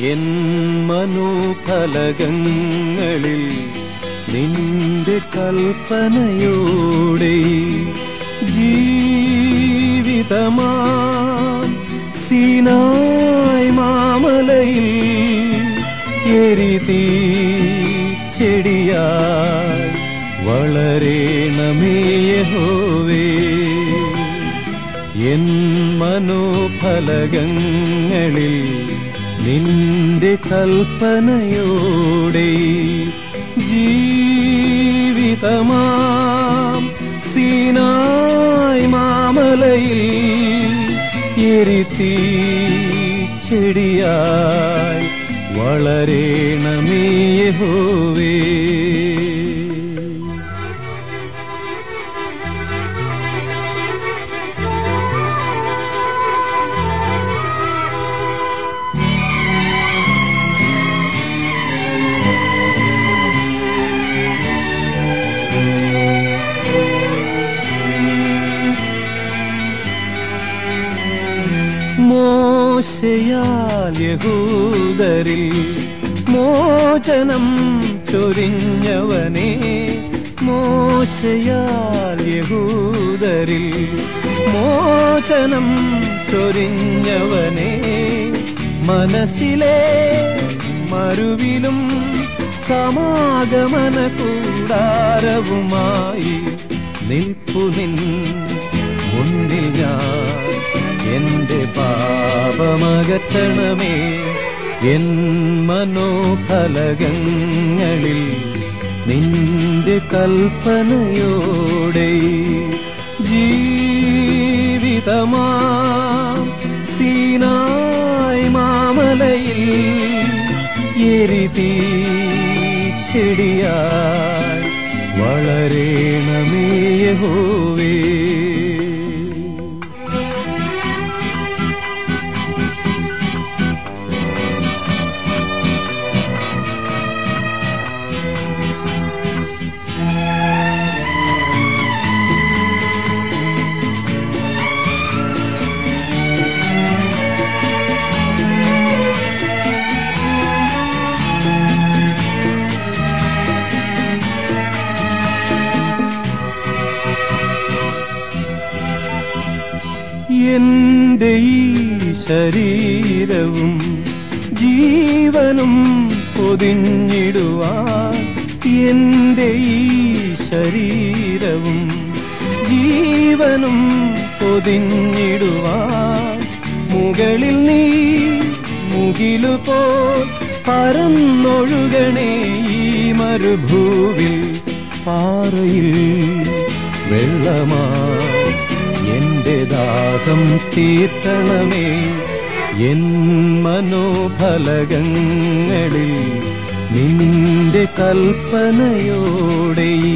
N മനോഫലകങ്ങളിൽ നിന്റെ കൽപ്പനയോടെ ജീവിതമാം സീനായ് മാമലയിൽ എരിതീ ചെടിയായി വളരേണമേ യഹോവേ N മനോഫലകങ്ങളിൽ നിന്റെ കൽപ്പനയോടെ ജീവിതമാം സീനായ് മാമലയിൽ എരിത്തീ ചെടിയായി വളരേണമേ യഹോവേ മോശയാൽ യഹൂദരിൽ മോചനം ചൊരിഞ്ഞവനെ മോശയാൽ യഹൂദരിൽ മോചനം ചൊരിഞ്ഞവനെ മനസ്സിലെ മരുവിലും സമാഗമന കൂടാരവുമായി നിൽപ്പു നിൻ മുന്നിൽ ഞാൻ എന്റെ പാപമകറ്റണമേ എൻ മനോഫലകങ്ങളിൽ നിന്റെ കൽപ്പനയോടെ ജീവിതമാ സീനായ് മാമലയിൽ എരിതീ ചെടിയായി വളരേണമേ യഹോവേ എന്റെ ഈ ശരീരവും ജീവനും പൊതിഞ്ഞിടുവാൻ എന്റെ ഈ ശരീരവും ജീവനും പൊതിഞ്ഞിടുവാൻ മുകളിൽ നീ മുകിലു പോ പരന്നൊഴുകണേ ഈ മരുഭൂവിൽ പാറയിൽ വെള്ളമായി എന്റെ ദാഹം തീർക്കണമേ എൻ മനോഫലകങ്ങളിൽ നിന്റെ കൽപ്പനയോടെ ഈ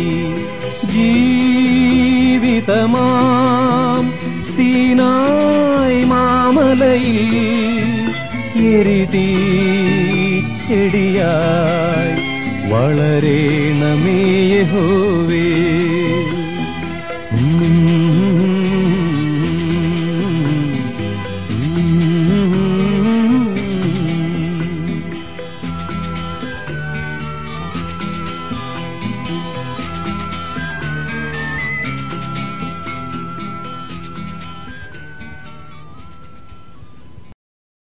ജീവിതമാം സീനായ് മാമലയിൽ എരിതീ ചെടിയായി വളരേണമേ യഹോവേ